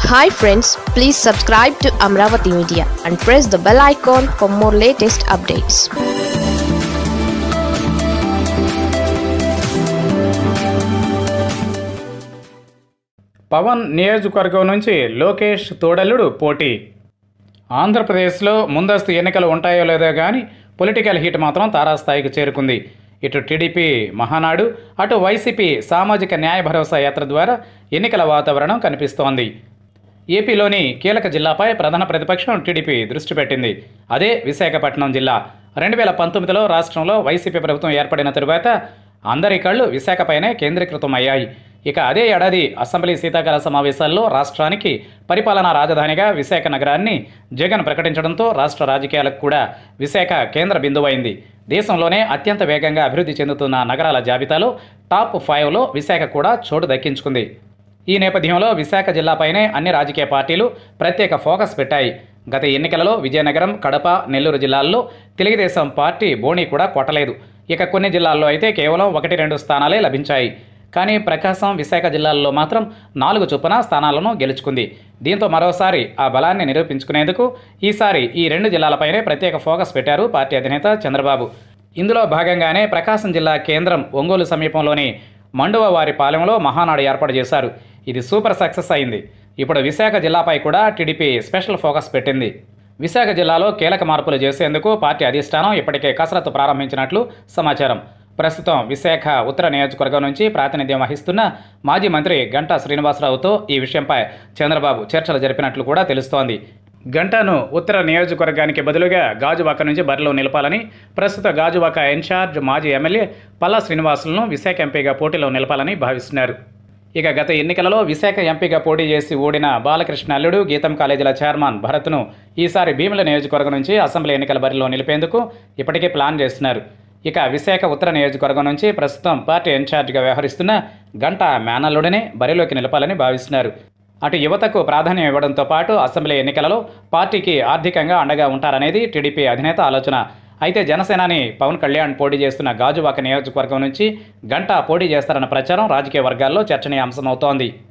hi friends please subscribe to Amaravati media and press the bell icon for more latest updates Pawan నియోజకవర్గం నుంచి లోకేష్ తోడల్లుడు పోటీ ఆంధ్రప్రదేశ్లో ముందస్తు ఎన్నికలు ఉంటాయో లేదో కానీ పొలిటికల్ హీట్ మాత్రం తారాస్థాయికి చేరుకుంది ఇటు టీడీపీ మహానాడు అటు వైసీపీ సామాజిక న్యాయ భరోసా యాత్ర ద్వారా ఎన్నికల వాతావరణం కనిపిస్తోంది ఏపీలోని కీలక జిల్లాపై ప్రధాన ప్రతిపక్షం టీడీపీ దృష్టి పెట్టింది అదే విశాఖపట్నం జిల్లా రెండు వేల పంతొమ్మిదిలో రాష్ట్రంలో వైసీపీ ప్రభుత్వం ఏర్పడిన తరువాత అందరి కళ్ళు విశాఖపైనే కేంద్రీకృతం అయ్యాయి ఇక అదే ఏడాది అసెంబ్లీ శీతాకాల సమావేశాల్లో రాష్ట్రానికి పరిపాలనా రాజధానిగా విశాఖ నగరాన్ని జగన్ ప్రకటించడంతో రాష్ట్ర రాజకీయాలకు కూడా విశాఖ కేంద్ర బిందువైంది దేశంలోనే అత్యంత వేగంగా అభివృద్ధి చెందుతున్న నగరాల జాబితాలో టాప్ ఫైవ్లో విశాఖ కూడా చోటు దక్కించుకుంది ఈ నేపథ్యంలో విశాఖ జిల్లాపైనే అన్ని రాజకీయ పార్టీలు ప్రత్యేక ఫోకస్ పెట్టాయి గత ఎన్నికలలో విజయనగరం కడప నెల్లూరు జిల్లాల్లో తెలుగుదేశం పార్టీ బోణీ కూడా కొట్టలేదు ఇక కొన్ని జిల్లాల్లో అయితే కేవలం ఒకటి రెండు స్థానాలే లభించాయి కానీ ప్రకాశం విశాఖ జిల్లాల్లో మాత్రం నాలుగు చొప్పున స్థానాలను గెలుచుకుంది దీంతో మరోసారి ఆ బలాన్ని నిరూపించుకునేందుకు ఈసారి ఈ రెండు జిల్లాలపైనే ప్రత్యేక ఫోకస్ పెట్టారు పార్టీ అధినేత చంద్రబాబు ఇందులో భాగంగానే ప్రకాశం జిల్లా కేంద్రం ఒంగోలు సమీపంలోని మండువ వారి పాలెంలో మహానాడు ఏర్పాటు చేశారు ఇది సూపర్ సక్సెస్ అయింది ఇప్పుడు విశాఖ జిల్లాపై కూడా టీడీపీ స్పెషల్ ఫోకస్ పెట్టింది విశాఖ జిల్లాలో కీలక మార్పులు చేసేందుకు పార్టీ అధిష్టానం ఇప్పటికే కసరత్తు ప్రారంభించినట్లు సమాచారం ప్రస్తుతం విశాఖ ఉత్తర నియోజకవర్గం నుంచి ప్రాతినిధ్యం వహిస్తున్న మాజీ మంత్రి గంటా శ్రీనివాసరావుతో ఈ విషయంపై చంద్రబాబు చర్చలు జరిపినట్లు కూడా తెలుస్తోంది గంటాను ఉత్తర నియోజకవర్గానికి బదులుగా గాజువాక నుంచి బరిలో నిలపాలని ప్రస్తుత గాజువాక ఇన్ఛార్జ్ మాజీ ఎమ్మెల్యే పల్లా శ్రీనివాసులను విశాఖ ఎంపీగా పోటీలో నిలపాలని భావిస్తున్నారు ఇక గత ఎన్నికలలో విశాఖ ఎంపీగా పోటీ చేసి ఓడిన బాలకృష్ణ అల్లుడు గీతం కాలేజీల చైర్మన్ భరత్ను ఈసారి భీముల నియోజకవర్గం నుంచి అసెంబ్లీ ఎన్నికల బరిలో నిలిపేందుకు ఇప్పటికే ప్లాన్ చేస్తున్నారు ఇక విశాఖ ఉత్తర నియోజకవర్గం నుంచి ప్రస్తుతం పార్టీ ఇన్ఛార్జిగా వ్యవహరిస్తున్న గంట మేనల్లుడినే బరిలోకి నిలపాలని భావిస్తున్నారు అటు యువతకు ప్రాధాన్యం ఇవ్వడంతో పాటు అసెంబ్లీ ఎన్నికలలో పార్టీకి ఆర్థికంగా అండగా ఉంటారనేది టీడీపీ అధినేత ఆలోచన అయితే జనసేనాని పవన్ కళ్యాణ్ పోటీ చేస్తున్న గాజువాక నియోజకవర్గం నుంచి గంట పోటీ చేస్తారన్న ప్రచారం రాజకీయ వర్గాల్లో చర్చనీయాంశమవుతోంది